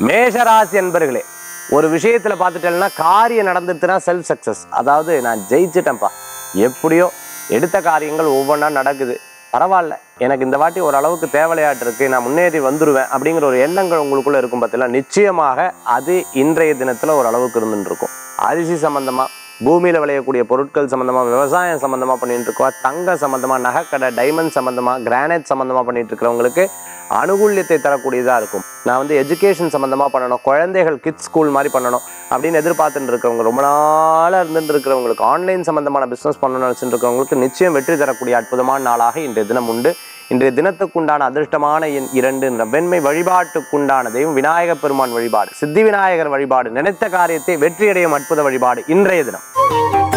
மேஷராசி என்பர்களே ஒரு விஷயத்துல பார்த்துட்டேன்னா காரியம் நடந்துட்டுனா செல்ஃப் சக்சஸ் அதாவது நான் ஜெயிச்சிட்டேன்ப்பா எப்படியோ எடுத்த காரியங்கள் ஒவ்வொன்றா நடக்குது பரவாயில்ல எனக்கு இந்த வாட்டி ஓரளவுக்கு தேவையாட்டு இருக்கு நான் முன்னேறி வந்துருவேன் அப்படிங்கிற ஒரு எண்ணங்கள் உங்களுக்குள்ள இருக்கும் பார்த்தீங்களா நிச்சயமாக அது இன்றைய தினத்துல ஓரளவுக்கு இருந்துட்டு இருக்கும் அரிசி சம்பந்தமா பூமியில விளையக்கூடிய பொருட்கள் சம்பந்தமா விவசாயம் சம்பந்தமா பண்ணிட்டு இருக்கோம் தங்கம் சம்பந்தமா நகைக்கடை டைமண்ட் சம்பந்தமா கிரானைட் சம்பந்தமா பண்ணிட்டு இருக்கிறவங்களுக்கு அனுகூல்யத்தை தரக்கூடியதா இருக்கும் நான் வந்து எஜுகேஷன் சம்பந்தமா பண்ணணும் குழந்தைகள் கிட்ஸ் ஸ்கூல் மாதிரி பண்ணணும் அப்படின்னு எதிர்பார்த்துட்டு இருக்கிறவங்க ரொம்ப நாளா இருந்துட்டு இருக்கிறவங்களுக்கு ஆன்லைன் சம்பந்தமான பிசினஸ் பண்ணணும்னு நினைச்சிட்டு இருக்கிறவங்களுக்கு நிச்சயம் வெற்றி தரக்கூடிய அற்புதமான நாளாக இன்றைய தினம் உண்டு இன்றைய தினத்துக்குண்டான அதிர்ஷ்டமான எண் இரண்டு என்ற வெண்மை வழிபாட்டுக்குண்டான தெய்வம் விநாயக பெருமான் வழிபாடு சித்தி விநாயகர் வழிபாடு நினைத்த காரியத்தை வெற்றியடையும் அற்புத வழிபாடு இன்றைய தினம்